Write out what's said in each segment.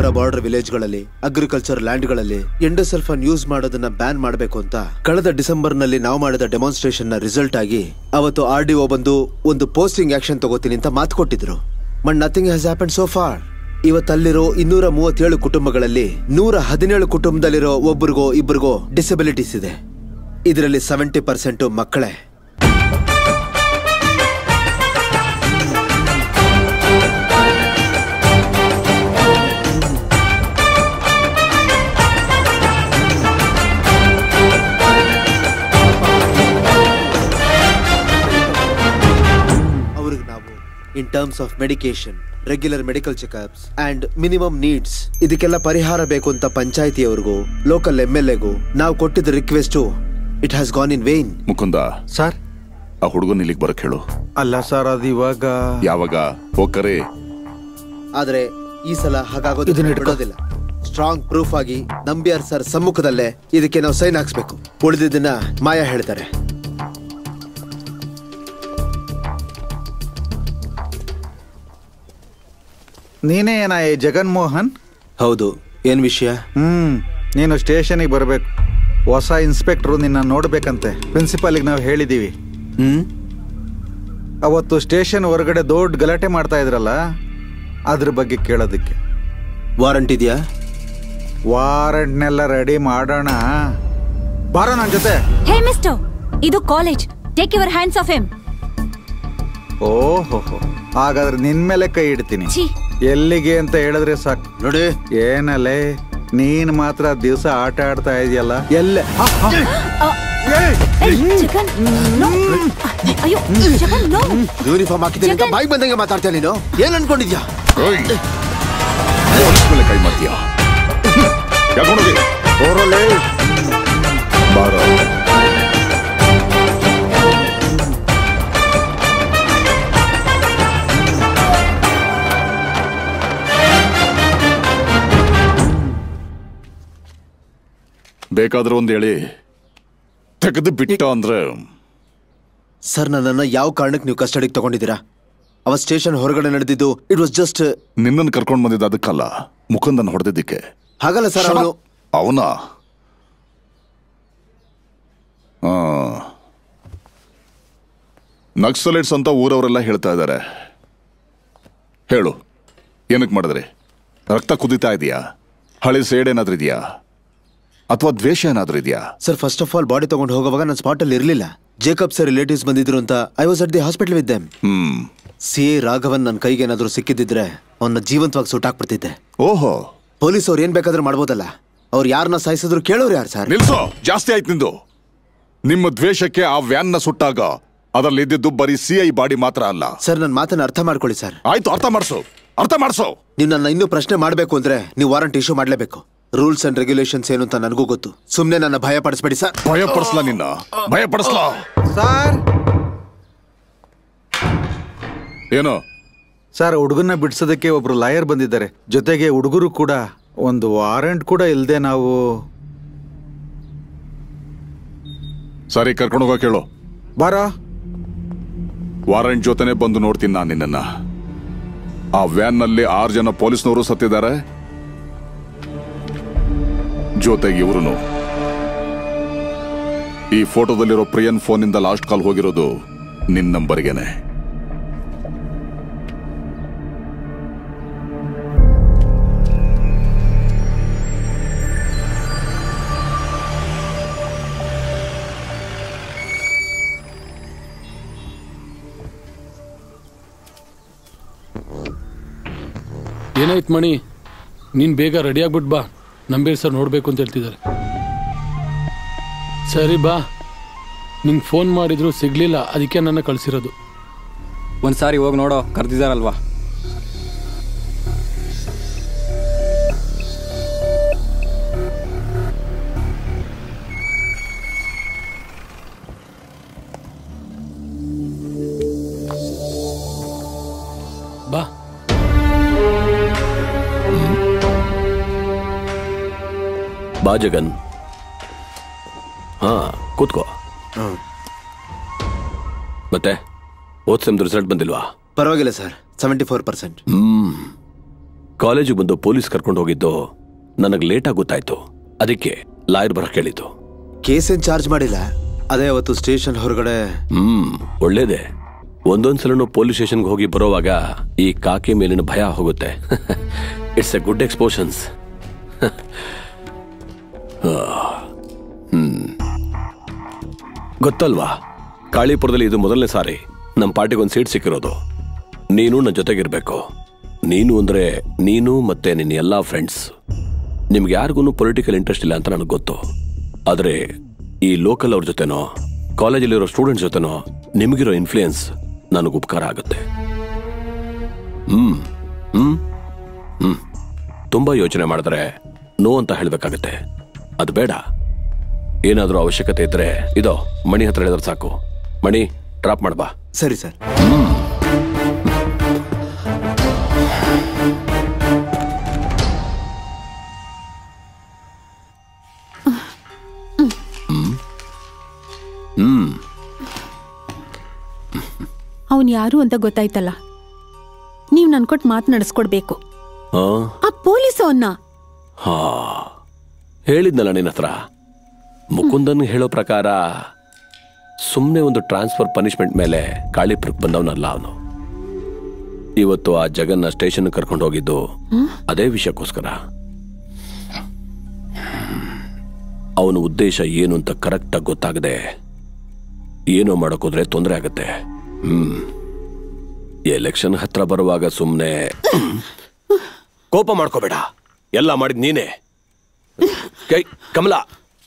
Tripura border ವಿಲೇಜ್ಗಳಲ್ಲಿ agriculture ಲ್ಯಾಂಡ್ಗಳಲ್ಲಿ endosulfan use ಮಾಡೋದನ್ನ ಬ್ಯಾನ್ ಮಾಡಬೇಕು ಅಂತ ಕಳೆದ ಡಿಸೆಂಬರ್ ನಲ್ಲಿ ನಾವು ಮಾಡಿದ ಡೆಮಾನ್ಸ್ಟ್ರೇಷನ್ ನ ರಿಸಲ್ಟ್ ಆಗಿ ಅವತ್ತು ಆರ್ ಡಿ ಒ ಬಂದು ಒಂದು ಪೋಸ್ಟಿಂಗ್ ಆಕ್ಷನ್ ತಗೋತೀನಿ ಅಂತ ಮಾತು ಕೊಟ್ಟಿದ್ರು but nothing has happen so far ಇವತ್ತಲ್ಲಿರೋ ಇನ್ನೂರ ಮೂವತ್ತೇಳು ಕುಟುಂಬಗಳಲ್ಲಿ ನೂರ ಹದಿನೇಳು ಕುಟುಂಬದಲ್ಲಿರೋ ಒಬ್ಬರಿಗೋ ಇಬ್ಬರಿಗೋ ಡಿಸಬಿಲಿಟೀಸ್ ಇದೆ ಇದರಲ್ಲಿ ಸೆವೆಂಟಿ ಪರ್ಸೆಂಟ್ ಮಕ್ಕಳೇ ಅವ್ರಿಗೆ ನಾವು in terms of medication regular medical checkups and minimum needs ಇದಕ್ಕೆಲ್ಲ ಪರಿಹಾರ ಬೇಕು ಅಂತ ಪಂಚಾಯತಿಯವ್ರಿಗೂ ಲೋಕಲ್ ಎಂ ಎಲ್ ಎಗೂ ನಾವು ಕೊಟ್ಟಿದ್ದ request it has gone in vain Mukunda sir ಆ ಹುಡುಗನ್ ಇಲ್ಲಿಗೆ ಬರಕ್ ಹೇಳು ಅಲ್ಲ ಸರ್ ಅದು ಇವಾಗ ಯಾವಾಗ ಹೋಗ್ಕರೆ ಆದ್ರೆ ಈ ಸಲ ಹಾಗಾಗೋದು ಇದನ್ನ ಇಟ್ಕೊ. ಬಿಡೋದಿಲ್ಲ ಸ್ಟ್ರಾಂಗ್ ಪ್ರೂಫ್ ಆಗಿ ನಂಬಿಯಾರ್ ಸರ್ ಸಮ್ಮುಖದಲ್ಲೇ ಇದಕ್ಕೆ ನಾವು ಸೈನ್ ಹಾಕ್ಸ್ಬೇಕು ಉಳಿದಿದ್ದನ್ನ ಮಾಯಾ ಹೇಳ್ತಾರೆ ನೀನೇ ಏನ ಈ ಜಗನ್ಮೋಹನ್ ಹೌದು ಏನ್ ವಿಷಯ ಹ್ಮ್ ನೀನು ಸ್ಟೇಷನಿಗೆ ಬರಬೇಕು ಹೊಸ ಇನ್ಸ್ಪೆಕ್ಟ್ರು ನಿನ್ನ ನೋಡ್ಬೇಕಂತೆ ಪ್ರಿನ್ಸಿಪಾಲಿಗೆ ನಾವು ಹೇಳಿದೀವಿ ಹ್ಮ್ ಅವತ್ತು ಸ್ಟೇಷನ್ ಹೊರಗಡೆ ದೊಡ್ಡ ಗಲಾಟೆ ಮಾಡ್ತಾ ಇದ್ರಲ್ಲ ಅದ್ರ ಬಗ್ಗೆ ಕೇಳೋದಕ್ಕೆ ವಾರಂಟ್ ಇದೆಯಾ ವಾರಂಟ್ನೆಲ್ಲ ರೆಡಿ ಮಾಡೋಣ ಬಾರೋ ನನ್ನ ಜೊತೆ ಹೇ ಮಿಸ್ಟರ್ ಇದು college take your hands off him ಓಹೋ ಹಾಗಾದ್ರೆ ನಿನ್ ಮೇಲೆ ಕೈ ಇಡ್ತೀನಿ ಛೀ ಎಲ್ಲಿಗೆ ಅಂತ ಹೇಳಿದ್ರೆ ಸಾಕು ನೋಡಿ ಏನಲ್ಲೇ ನೀನ್ ಮಾತ್ರ ದಿವಸ ಆಟ ಆಡ್ತಾ ಇದೆಯಲ್ಲ ಎಲ್ಲೆ ಹ, ಹ. ಏಯ್! ಜಗನ್ ನೋ ಅಯ್ಯೋ ಜಗನ್ ನೋ ಯೂನಿಫಾರ್ಮ್ ಹಾಕಿದ್ದೀನಿ ಅಂತ ಜಗನ್. ಬಾಯಿ ಬಂದಂಗೆ ಮಾತಾಡ್ತೀಯ ನೀನು ಏನ್ ಅನ್ಕೊಂಡಿದ್ಯಾ ಓಯ್! ಪೊಲೀಸ್ ಮೇಲೆ ಕೈ ಮಾಡ್ತೀಯ ಯಾಕೊಂಡೋಗಿ ಹೋರಲೇ. ಬಾರೋ ಬೇಕಾದ್ರೆ ಒಂದ್ ಹೇಳಿ ತೆಗೆದು ಬಿಟ್ಟ ಅಂದ್ರೆ ಸರ್ ನನ್ನನ್ನ ಯಾವ ಕಾರಣಕ್ಕೆ ನೀವು ಕಸ್ಟಡಿಗೆ ತಗೊಂಡಿದ್ದೀರಾ ಅವ ಸ್ಟೇಷನ್ ಹೊರಗಡೆ ನಡೆದಿದ್ದು ಇಟ್ ವಾಸ್ ಜಸ್ಟ್ ನಿನ್ನನ್ನು ಕರ್ಕೊಂಡು ಬಂದಿದ್ದ ಅದಕ್ಕಲ್ಲ ಮುಖಂದನ್ ಹೊಡೆದಿದ್ದಕ್ಕೆ ಹಾಗಲ್ಲ ಸರ್ ಅವನು ಅವನ ನಕ್ಸಲೈಟ್ಸ್ ಅಂತ ಊರವರೆಲ್ಲ ಹೇಳ್ತಾ ಇದ್ದಾರೆ ಹೇಳು ಏನಕ್ಕೆ ಮಾಡಿದ್ರಿ ರಕ್ತ ಕುದಿತಾ ಇದೆಯಾ ಹಳೆ ಸೇಡ್ ಏನಾದ್ರೂ ಇದೆಯಾ ಅಥವಾ ದ್ವೇಷ ಏನಾದ್ರೂ ಇದೆಯಾ sir first of all body ತಗೊಂಡು ಹೋಗುವಾಗ ನಾನು ಸ್ಪಾಟ್ ಅಲ್ಲಿ ಇರಲಿಲ್ಲ ಜೇಕಬ್ ಸರ್ ರಿಲೇಟಿವ್ಸ್ ಬಂದಿದ್ರು ಅಂತ I was at the hospital with them hmm C A Raghavan ನನ್ನ ಕೈಗೆ ಏನಾದರೂ ಸಿಕ್ಕಿದ್ದಿದ್ರೆ ಅವನ್ನ ಜೀವಂತವಾಗಿ ಸುಟ್ಟಾಕ್ಬಿಡ್ತಿದ್ದೆ ಓಹೋ ಪೊಲೀಸ್ ಅವ್ರು ಏನ್ ಬೇಕಾದ್ರೂ ಮಾಡ್ಬೋದಲ್ಲ ಅವ್ರು ಯಾರನ್ನ ಸಾಯಿಸಿದ್ರು ಕೇಳೋರು ಯಾರು ಸರ್ ನಿಲ್ಸೋ ಜಾಸ್ತಿ ಆಯ್ತು ನಿಂದು ನಿಮ್ಮ ದ್ವೇಷಕ್ಕೆ ಆ ವ್ಯಾನ್ನ ಸುಟ್ಟಾಗ ಅದರಲ್ಲಿ ಇದ್ದಿದ್ದು ಬರೀ ಸಿ ಐ ಬಾಡಿ ಮಾತ್ರ ಅಲ್ಲ ಸರ್ ನನ್ನ ಮಾತನ್ನ ಅರ್ಥ ಮಾಡ್ಕೊಳ್ಳಿ ಸರ್ ಆಯ್ತು ಅರ್ಥ ಮಾಡಿಸು ಅರ್ಥ ಮಾಡಿಸು ನೀವು ನನ್ನ ಇನ್ನೂ ಪ್ರಶ್ನೆ ಮಾಡಬೇಕು ಅಂದ್ರೆ ನೀವು ವಾರಂಟ್ ಇಶ್ಯೂ ಮಾಡಲೇಬೇಕು ರೂಲ್ಸ್ ಅಂಡ್ ರೆಗ್ಯುಲೇಷನ್ಸ್ ಏನು ಅಂತ ನನಗೂ ಗೊತ್ತು ಸುಮ್ಮನೆ ನನ್ನ ಭಯ ಪಡಿಸ್ಬೇಡಿ ಸರ್ ಭಯ ಪಡಿಸ್ಲಾ ನಿನ್ನ ಭಯ ಪಡಿಸ್ಲಾ ಸರ್ ಏನು ಸರ್ ಹುಡುಗನ್ನ ಬಿಡ್ಸೋದಕ್ಕೆ ಒಬ್ರು ಲಾಯರ್ ಬಂದಿದ್ದಾರೆ ಜೊತೆಗೆ ಹುಡುಗರು ಕೂಡ ಒಂದು ವಾರೆಂಟ್ ಕೂಡ ಇಲ್ಲದೆ ನಾವು ಸರಿ ಕರ್ಕೊಂಡು ಹೋಗೋ ಕೇಳು ಬಾರೋ ವಾರಂಟ್ ಜೊತೆನೆ ಬಂದು ನೋಡ್ತೀನಿ ನಾನು ನಿನ್ನನ್ನ ಆ ವ್ಯಾನ್ ನಲ್ಲಿ ಆರು ಜನ ಪೊಲೀಸ್ನವರು ಸತ್ತಿದ್ದಾರೆ ಜೊತೆಗೆ ಇವ್ರು ಈ ಫೋಟೋದಲ್ಲಿರೋ ಪ್ರಿಯನ್ ಫೋನಿಂದ ಲಾಸ್ಟ್ ಕಾಲ್ ಹೋಗಿರೋದು ನಿನ್ ನಂಬರ್ಗೆನೆ ಏನಾಯ್ತು ಮಣಿ ನೀನು ಬೇಗ ರೆಡಿ ಆಗ್ಬಿಟ್ಟು ಬಾ ನಂಬೀರ್ ಸರ್ ನೋಡಬೇಕು ಅಂತ ಹೇಳ್ತಿದ್ದಾರೆ ಸರಿ ಬಾ ನಿಂಗೆ ಫೋನ್ ಮಾಡಿದ್ರು ಸಿಗ್ಲಿಲ್ಲ ಅದಕ್ಕೆ ನನ್ನ ಕಳಿಸಿರೋದು ಒಂದ್ಸಾರಿ ಹೋಗಿ ನೋಡೋ ಕರೆದಿದ್ದಾರಲ್ವಾ ಬಾ ಬಾ ಜಗನ್ ಹಾ ಕೂತ್ಕೋ ಮತ್ತೆ ಓದ್ ಸೆಮ್ದು ರಿಸಲ್ಟ್ ಬಂದಿಲ್ವಾ ಪರವಾಗಿಲ್ಲ ಸರ್ ಸೆವೆಂಟಿ ಫೋರ್ ಪರ್ಸೆಂಟ್ ಕಾಲೇಜಿಗೆ ಬಂದು ಪೊಲೀಸ್ ಕರ್ಕೊಂಡು ಹೋಗಿದ್ದು ನನಗೆ ಲೇಟಾಗಿ ಗೊತ್ತಾಯ್ತು ಅದಕ್ಕೆ ಲಾಯರ್ ಬರಕ್ ಹೇಳಿದ್ದು ಕೇಸ್ ಏನ್ ಚಾರ್ಜ್ ಮಾಡಿಲ್ಲ ಅದೇ ಅವತ್ತು ಸ್ಟೇಷನ್ ಹೊರಗಡೆ ಹ್ಮ್ ಒಳ್ಳೇದೆ ಒಂದೊಂದ್ಸಲನು ಪೊಲೀಸ್ ಸ್ಟೇಷನ್ಗೆ ಹೋಗಿ ಬರೋವಾಗ ಈ ಕಾಕಿ ಮೇಲಿನ ಭಯ ಹೋಗುತ್ತೆ ಇಟ್ಸ್ ಎ ಗುಡ್ ಎಕ್ಸ್ಪೋಷನ್ಸ್ ಗೊತ್ತಲ್ವಾ ಕಾಳಿಪುರದಲ್ಲಿ ಇದು ಮೊದಲನೇ ಸಾರಿ ನಮ್ಮ ಪಾರ್ಟಿಗೆ ಒಂದು ಸೀಟ್ ಸಿಕ್ಕಿರೋದು ನೀನು ನನ್ನ ಜೊತೆಗಿರ್ಬೇಕು ನೀನು ಅಂದ್ರೆ ನೀನು ಮತ್ತೆ ನಿನ್ನ ಎಲ್ಲಾ ಫ್ರೆಂಡ್ಸ್ ನಿಮ್ಗೆ ಯಾರಿಗೂ ಪೊಲಿಟಿಕಲ್ ಇಂಟ್ರೆಸ್ಟ್ ಇಲ್ಲ ಅಂತ ನನಗೆ ಗೊತ್ತು ಆದರೆ ಈ ಲೋಕಲ್ ಅವ್ರ ಜೊತೆನೋ ಕಾಲೇಜಲ್ಲಿರೋ ಸ್ಟೂಡೆಂಟ್ಸ್ ಜೊತೆನೋ ನಿಮಗಿರೋ ಇನ್ಫ್ಲೂಯೆನ್ಸ್ ನನಗೆ ಉಪಕಾರ ಆಗುತ್ತೆ ಹ್ಮ್ ಹ್ಮ್ ಹ್ಮ್ ತುಂಬಾ ಯೋಚನೆ ಮಾಡಿದ್ರೆ ನೋ ಅಂತ ಹೇಳ್ಬೇಕಾಗತ್ತೆ ಅದು ಬೇಡ ಏನಾದರೂ ಅವಶ್ಯಕತೆ ಇದ್ರೆ ಇದೋ ಮಣಿ ಹತ್ರ ಹೇಳಿದ್ರೆ ಸಾಕು ಮಣಿ ಡ್ರಾಪ್ ಮಾಡ್ಬಾ ಸರಿ ಸರ್ ಹ್ಮ್ ಅವನ್ ಯಾರು ಅಂತ ಗೊತ್ತಾಯ್ತಲ್ಲ ನೀವ್ ನನ್ ಕೊಟ್ಟು ಮಾತು ನಡೆಸ್ಕೊಡ್ಬೇಕು ಆ ಆ ಪೊಲೀಸ್ ಅವನ್ನ ಹಾ ಹೇಳಿದ್ನಲ್ಲ ನಿನ್ನ ಹತ್ರ ಮುಕುಂದನ್ ಹೇಳೋ ಪ್ರಕಾರ ಸುಮ್ಮನೆ ಒಂದು ಟ್ರಾನ್ಸ್ಫರ್ ಪನಿಷ್ಮೆಂಟ್ ಮೇಲೆ ಕಾಳಿಪುರಕ್ಕೆ ಬಂದವನಲ್ಲ ಅವನು ಇವತ್ತು ಆ ಜಗನ್ನ ಸ್ಟೇಷನ್ ಕರ್ಕೊಂಡು ಹೋಗಿದ್ದು ಅದೇ ವಿಷಯಕ್ಕೋಸ್ಕರ ಅವನ ಉದ್ದೇಶ ಏನು ಅಂತ ಕರೆಕ್ಟಾಗಿ ಗೊತ್ತಾಗದೆ ಏನೋ ಮಾಡೋಕೋದ್ರೆ ತೊಂದರೆ ಆಗತ್ತೆ ಹ್ಮ್ ಎಲೆಕ್ಷನ್ ಹತ್ರ ಬರುವಾಗ ಸುಮ್ಮನೆ ಕೋಪ ಮಾಡ್ಕೋಬೇಡ ಎಲ್ಲ ಮಾಡಿದ್ ನೀನೇ ಕೈ ಕಮಲ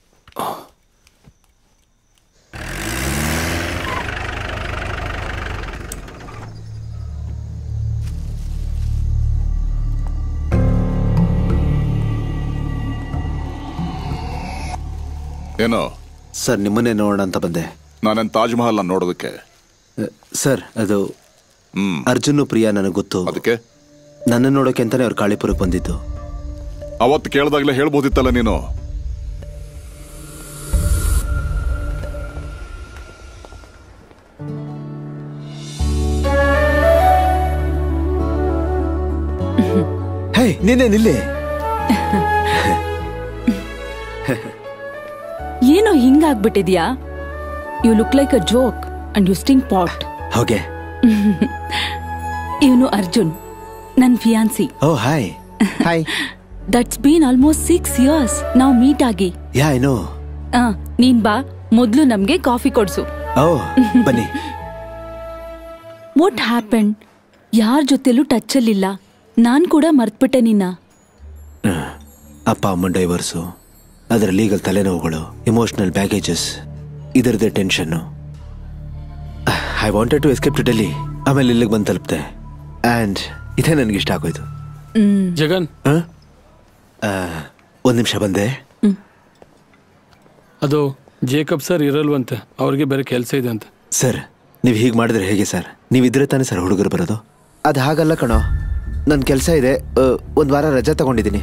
ಏನೋ ಸರ್ ನಿಮ್ಮನ್ನೇ ನೋಡೋಣ ಅಂತ ಬಂದೆ ನಾನೇನ್ ತಾಜ್ ಮಹಲ್ ನೋಡೋದಕ್ಕೆ ಅ, ಸರ್ ಅದು ಹ್ಮ್ ಅರ್ಜುನ್ ಪ್ರಿಯಾ ನನಗೆ ಗೊತ್ತು ಅದಕ್ಕೆ ನನ್ನ ನೋಡೋಕೆ ಅಂತಾನೆ ಅವ್ರು ಕಾಳಿಪುರಕ್ಕೆ ಬಂದಿದ್ದು ಅವತ್ತು ಕೇಳ್ದಾಗ್ಲೇ ಹೇಳ್ಬೋದಿತ್ತಲ್ಲ ನೀನು ಹೇ ನಿನ್ನೆ ನಿಲ್ಲಿ ಏನೋ ಹಿಂಗಾಗ್ಬಿಟ್ಟಿದ್ಯಾ you look like a joke and you sting pot ಹೋಗೆ ಇವನು ಅರ್ಜುನ್ ನನ್ fiance oh hi hi that's been almost six years ನಾವು ಮೀಟ್ ಆಗಿ ಯಾ ಐ ನೋ ಆ, ನೀನ್ ಬಾ ಮೊದ್ಲು ನಮ್ಗೆ ಕಾಫಿ ಕೊಡ್ಸು ಓ ಬನ್ನಿ ವಾಟ್ ಹ್ಯಾಪನ್ ಯಾರ ಜೊತೆಲೂ ಟಚ್ ಅಲ್ಲಿಲ್ಲ ನಾನ್ ಕೂಡ ಮರ್ತ್ಬಿಟ್ಟೆ ನಿನ್ನ ಅಪ್ಪ ಅಮ್ಮನ ಡೈವರ್ಸು ಅದರ ಲೀಗಲ್ ತಲೆನೋವುಗಳು ಇಮೋಷನಲ್ ಬ್ಯಾಗೇಜಸ್ ಇದರದೇ tension I wanted to escape to Delhi ಆಮೇಲೆ ಇಲ್ಲಿಗೆ ಬಂದು ತಲುಪ್ತೆ ಆ್ಯಂಡ್ ಇದೇ ನನಗೆ ಇಷ್ಟ ಆಗೋಯ್ತು ಜಗನ್ ಒಂದು ನಿಮಿಷ ಬಂದೆ ಅದು ಜೇಕಬ್ ಸರ್ ಇರಲ್ವಂತೆ ಅವ್ರಿಗೆ ಬೇರೆ ಕೆಲಸ ಇದೆ ಅಂತ ಸರ್ ನೀವು ಹೀಗೆ ಮಾಡಿದ್ರೆ ಹೇಗೆ ಸರ್ ನೀವಿದ್ರೆ ತಾನೇ ಸರ್ ಹುಡುಗರು ಬರೋದು ಅದು ಹಾಗಲ್ಲ ಕಣೋ ನನ್ನ ಕೆಲಸ ಇದೆ ಒಂದು ವಾರ ರಜಾ ತಗೊಂಡಿದ್ದೀನಿ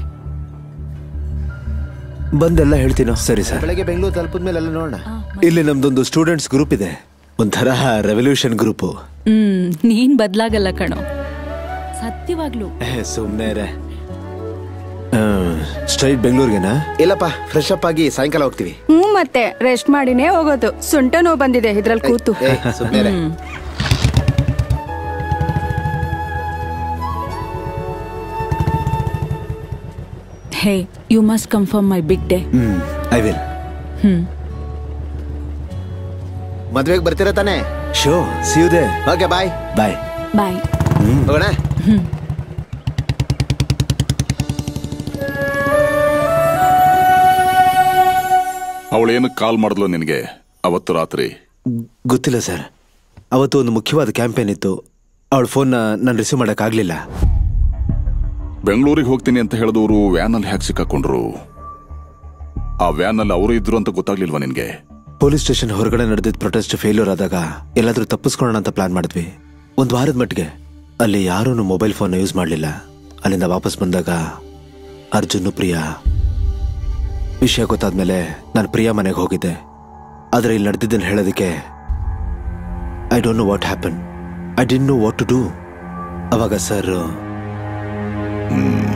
ಬಂದೆಲ್ಲ ಹೇಳ್ತೀನೋ ಸರಿ ಸರ್ ಬೆಳಗ್ಗೆ ಬೆಂಗಳೂರು ತಲುಪಿದ ಮೇಲೆ ಎಲ್ಲ ನೋಡೋಣ ಇಲ್ಲಿ ನಮ್ದೊಂದು ಸ್ಟೂಡೆಂಟ್ಸ್ ಗ್ರೂಪ್ ಇದೆ ಒಂಥರ ರೆವಲ್ಯೂಷನ್ ಗ್ರೂಪು ಹ್ಮ್ ನೀನ್ ಬದ್ಲಾಗಲ್ಲ ಕಣೋ ಸತ್ಯವಾಗ್ಲು ಸುಮ್ಮನೆ ಸ್ಟ್ರೈಟ್ ಬೆಂಗಳೂರಿಗೆನಾ ಇಲ್ಲಪ್ಪ ಫ್ರೆಶ್ ಅಪ್ ಆಗಿ ಸಾಯಂಕಾಲ ಹೋಗ್ತೀವಿ ಹ್ಞೂ ಮತ್ತೆ ರೆಸ್ಟ್ ಮಾಡಿನೇ ಹೋಗೋದು ಸೊಂಟ ನೋವು ಬಂದಿದೆ ಇದ್ರಲ್ಲಿ ಕೂತು ಸುಮ್ಮನೆ hey you must confirm my big day hmm I will ಮದ್ವೆಗೆ ಬರ್ತೀರಾ ತಾನೇ ಶೋ ಸಿಯುದೆ ಓಕೆ ಬಾಯ್ ಬಾಯ್ ಬಾಯ್ ಹೋಗೋಣ ಅವಳೇನು ಕಾಲ್ ಮಾಡಿದ್ಲು ನಿನಗೆ ಅವತ್ತು ರಾತ್ರಿ ಗೊತ್ತಿಲ್ಲ ಸರ್ ಅವತ್ತು ಒಂದು ಮುಖ್ಯವಾದ ಕ್ಯಾಂಪೇನ್ ಇತ್ತು ಅವಳ ಫೋನ್ನ ನಾನು ರಿಸೀವ್ ಮಾಡೋಕ್ಕಾಗಲಿಲ್ಲ ಬೆಂಗಳೂರಿಗೆ ಹೋಗ್ತೀನಿ ಅಂತ ಹೇಳಿದವರು ವ್ಯಾನಲ್ಲಿ ಹ್ಯಾಕ್ ಸಿಕ್ಕಾಕೊಂಡ್ರು ಆ ವ್ಯಾನಲ್ಲಿ ಅವರು ಇದ್ರು ಅಂತ ಗೊತ್ತಾಗ್ಲಿಲ್ವಾ ನಿನ್ಗೆ ಪೊಲೀಸ್ ಸ್ಟೇಷನ್ ಹೊರಗಡೆ ನಡೆದಿದ್ದ ಪ್ರೊಟೆಸ್ಟ್ ಫೇಲ್ಯೂರ್ ಆದಾಗ ಎಲ್ಲಾದ್ರೂ ತಪ್ಪಿಸ್ಕೊಳ್ಳೋಣ ಅಂತ ಪ್ಲಾನ್ ಮಾಡಿದ್ವಿ ಒಂದು ವಾರದ ಮಟ್ಟಿಗೆ ಅಲ್ಲಿ ಯಾರೂ ಮೊಬೈಲ್ ಫೋನ್ ಯೂಸ್ ಮಾಡಲಿಲ್ಲ ಅಲ್ಲಿಂದ ವಾಪಸ್ ಬಂದಾಗ ಅರ್ಜುನ್ ಪ್ರಿಯಾ ವಿಷಯ ಗೊತ್ತಾದ್ಮೇಲೆ ನಾನು ಪ್ರಿಯಾ ಮನೆಗೆ ಹೋಗಿದ್ದೆ ಆದರೆ ಇಲ್ಲಿ ನಡೆದಿದ್ದನ್ನು ಹೇಳೋದಕ್ಕೆ I don't know what happen I didn't know what to do ಅವಾಗ ಸರ್ ಹ್ಮ್